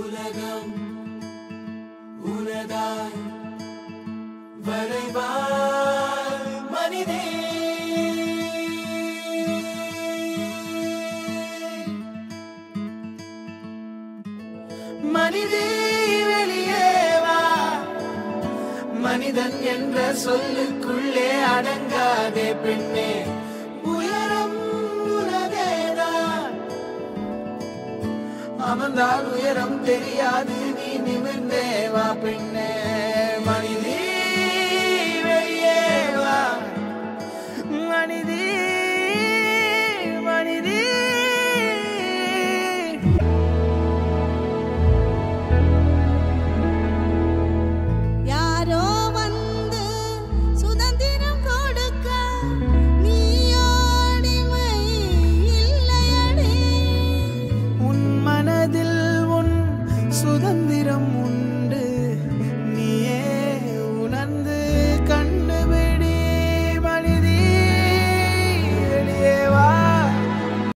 உலகம் உனதாய் வரைவாய் மனிதே மனிதே வெளியே வா மனிதன் என்ற சொல்லுக்குள்ளே அடங்காதே பெண்ணே உயரம் உனதேதான் அமர்ந்தால் உயரம் தெரியாது நீ நிமிர்ந்தே வா பெண்ணே